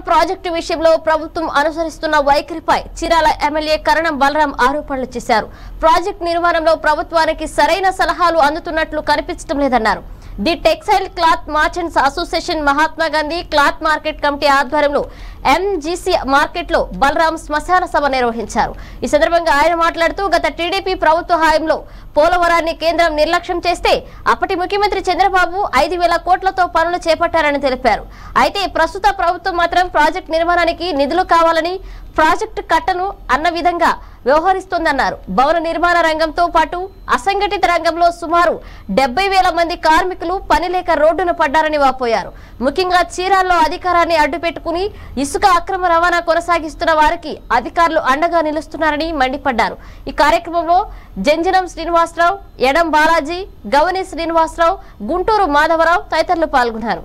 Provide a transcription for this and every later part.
Project విషయంలో ప్రభుత్వం అనుసరిస్తున్న వైఖరిపై చీరాల ఎమ్మెల్యే కరణం బలరాం ఆరోపణలు చేశారు ప్రాజెక్టు నిర్మాణంలో ప్రభుత్వానికి సరైన సలహాలు అందుతున్నట్లు కనిపించడం లేదన్నారు the textile cloth merchants association Mahatma Gandhi cloth market committee ఆధ్వర్యంలో ఎంజీసీ మార్కెట్ లో బలరాం శ్మశాన సభ నిర్వహించారు ఈ సందర్భంగా ఆయన మాట్లాడుతూ గత టీడీపీ ప్రభుత్వ హయాంలో పోలవరాన్ని కేంద్రం నిర్లక్ష్యం చేస్తే అప్పటి ముఖ్యమంత్రి చంద్రబాబు ఐదు వేల కోట్లతో పనులు చేపట్టారని తెలిపారు అయితే ప్రస్తుత ప్రభుత్వం మాత్రం ప్రాజెక్టు నిర్మాణానికి నిధులు కావాలని ప్రాజెక్టు కట్టను అన్న విధంగా వ్యవహరిస్తోందన్నారు భవన నిర్మాణ రంగంతో పాటు అసంఘటిత రంగంలో సుమారు డెబ్బై వేల మంది కార్మికులు పని లేక రోడ్డున పడ్డారని వాపోయారు ముఖ్యంగా చీరాల్లో అధికారాన్ని అడ్డుపెట్టుకుని ఇసుక అక్రమ రవాణా కొనసాగిస్తున్న వారికి అధికారులు అండగా నిలుస్తున్నారని మండిపడ్డారు ఈ కార్యక్రమంలో జంజనం శ్రీనివాసరావు ఎడం బాలాజీ గవని శ్రీనివాసరావు గుంటూరు మాధవరావు తదితరులు పాల్గొన్నారు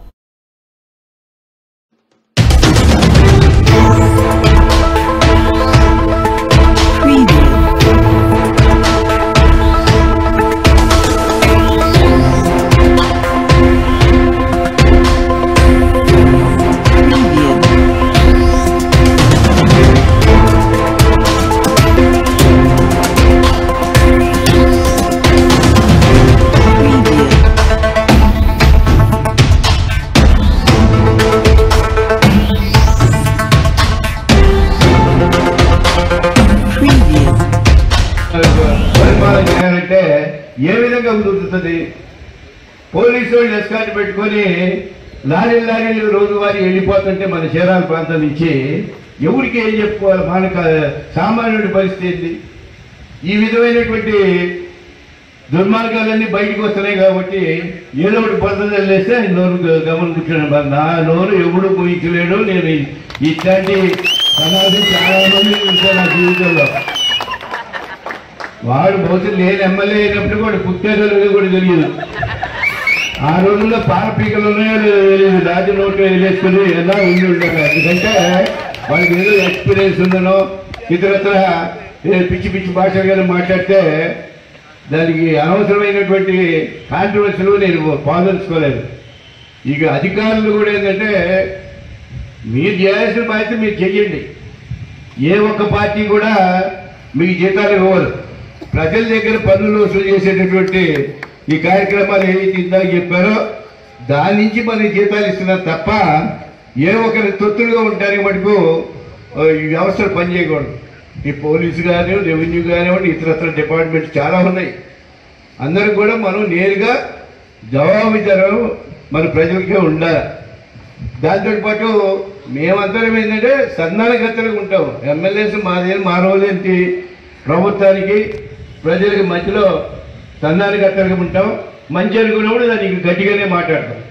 Preview. Preview. Preview. Preview. పరిపాలన చేయాలంటే ఏ విధంగా కుదురుతుంది పోలీసు వాళ్ళు ఎస్కాట్ పెట్టుకొని లారీలు లారీలు రోజువారీ వెళ్ళిపోతుంటే మన చీరాల ప్రాంతం నుంచి ఎవరికి ఏం చెప్పుకోవాలి మనకు సామాన్యుడి పరిస్థితి ఏంటి ఈ విధమైనటువంటి దుర్మార్గాలన్నీ బయటకు వస్తున్నాయి కాబట్టి ఏదో ఒకటి పద్ధతులు వేస్తే నోరు గ- గమనం కూర్చొని నా నోరు ఎవడు పోయించలేడు నేను ఇట్లాంటి సమాజం చాలా మంది చూసాను నా జీవితంలో వాడు బహుశా నేను ఎమ్మెల్యే అయినప్పుడు కూడా పుట్టేదో లేదో కూడా తెలియదు ఆ రోజుల్లో పాల పీకలు ఉన్నాయో లేదో తెలియదు రాజు నోట్లో వేసుకుని ఎలా ఉండి ఉండదు ఎందుకంటే వాళ్ళకి ఏదో ఎక్స్పీరియన్స్ ఉందనో ఇతరత్ర ఏ పిచ్చి పిచ్చి భాషలు కానీ మాట్లాడితే దానికి అనవసరమైనటువంటి కాంట్రవర్సీలు నేను పాదలుచుకోలేదు ఇక అధికారులు కూడా ఏంటంటే మీరు చేయాల్సిన బాధ్యత మీరు చెయ్యండి ఏ ఒక్క పార్టీ కూడా మీకు జీతాలు ఇవ్వరు ప్రజల దగ్గర పన్నులు వసూలు చేసేటటువంటి ఈ కార్యక్రమాలు ఏవైతే ఇందాక చెప్పారో దాని నుంచి మనకి జీతాలు ఇస్తున్నారు తప్ప ఏ ఒక్కరి తొత్తులుగా ఉండడానికి మటుకు ఆ, ఈ వ్యవస్థలు పనిచేయకూడదు ఈ పోలీసు కానీ రెవెన్యూ కానివ్వండి ఇతరత్ర డిపార్ట్మెంట్స్ చాలా ఉన్నాయి అందరికి కూడా మనం నేరుగా జవాబుదారం మన ప్రజలకే ఉండాలి దాంతో పాటు మేమందరం ఏంటంటే సంధానకర్తలుగా ఉంటాం ఎమ్మెల్యేస్ మాది మా రోజు ఏంటి ప్రభుత్వానికి ప్రజలకి మధ్యలో సంధానకర్తలుగా ఉంటాం మంచి అనుకున్నప్పుడు దానికి గట్టిగానే మాట్లాడతాం